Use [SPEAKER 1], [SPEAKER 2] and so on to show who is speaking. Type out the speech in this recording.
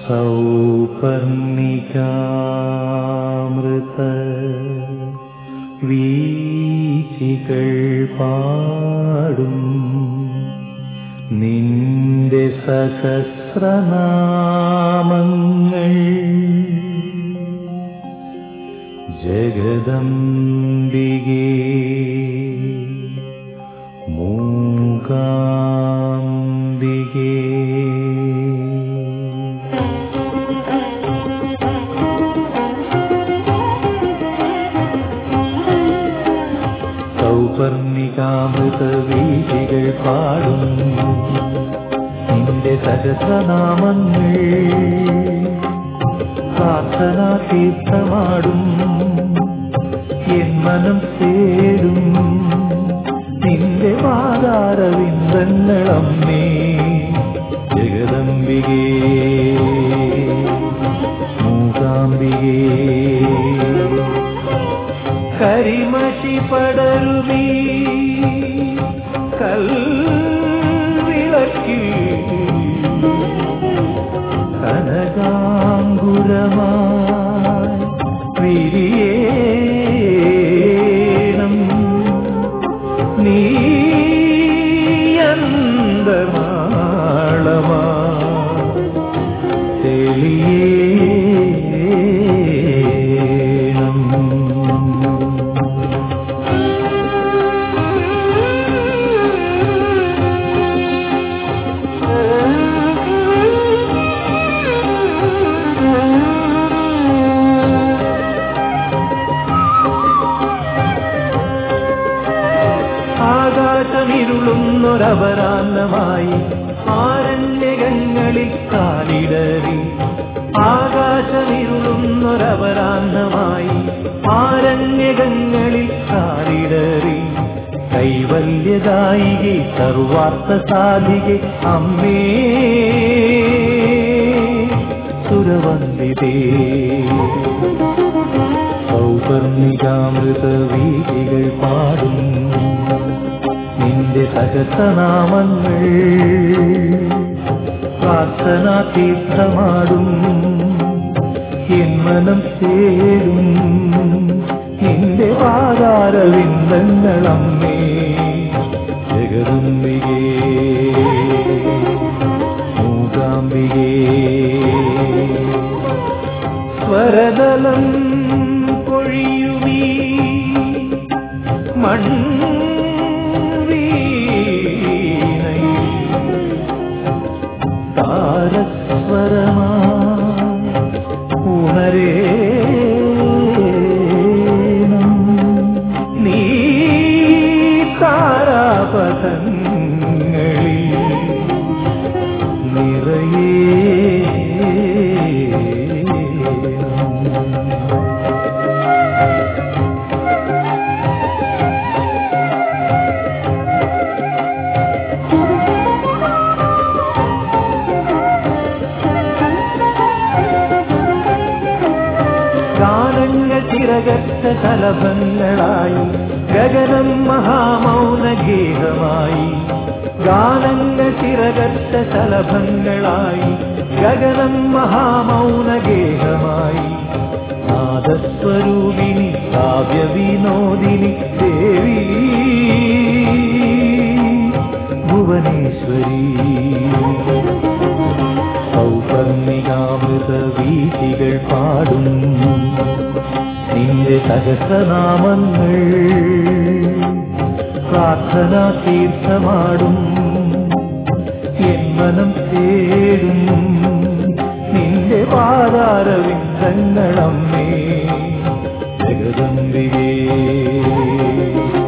[SPEAKER 1] സൗപർണികാമൃത വീചികൾ പാടും നിന്റെ സഹസ്രനാമങ്ങൾ ജഗദംബികേ മൂകാംബികേ സൗപർണികാമൃത വീതികൾ പാടും നിന്റെ സഹസ്രനാമങ്ങൾ പ്രാർത്ഥനാ തീർത്ഥമാടും എൻ മനം തേടും നിന്റെ മാതാരവിന്ദങ്ങളമ്മേ ജഗദംബികേ മൂകാംബികേ കരിമഷി പടരുമീ കൽവിളക്കിൽ കനകാങ്കുരമായി വിരിയേണം നീയന്തമാളമാ തെളിയേണം ആകാശമിരുളുന്നൊരപരാന്നമായി ആരണ്യകങ്ങളിൽ കാലിടറി ആകാശമിരുളുന്നൊരപരാന്നമായി ആരണ്യകങ്ങളിൽ കാലിടറി കൈവല്യദായികെ സർവാർത്ഥ സാധികെ അമ്മേ സുരവന്ദിതേ സൗപർണികാമൃത വീതികൾ പാടും നിന്റെ സഹസ്രനാമങ്ങൾ പ്രാർത്ഥനാ തീർത്ഥമാടും എൻ മനം തേടും നിന്റെ പാതാരവിന്ദങ്ങളമ്മേ ജഗദംബികേ മൂകാംബികേ സ്വരതലം പൊഴിയുമീ മൺവീണയിൽ താരസ്വരമാ ഉണരേണം നീ താരാപഥങ്ങളിൽ നിറയേ ഗാനങ്ങൾ ചിറകറ്റ ശലഭങ്ങളായി ഗഗനം മഹാമൗനഗീതമായി ഗാനങ്ങൾ ചിറകറ്റ ശലഭങ്ങളായി ഗഗനം മഹാമൗനഗേഹമായി നാദസ്വരൂപിണി കാവ്യവിനോദിനി ദേവി ഭുവനേശ്വരി സൗപർണികാമൃത വീതികൾ പാടും നിന്റെ സഹസ്രനാമങ്ങൾ പ്രാർത്ഥനാ തീർത്ഥമാടും എൻ മനം തേടും നിന്റെ പാതാരവിന്ദങ്ങളമ്മേ ജഗദംബികേ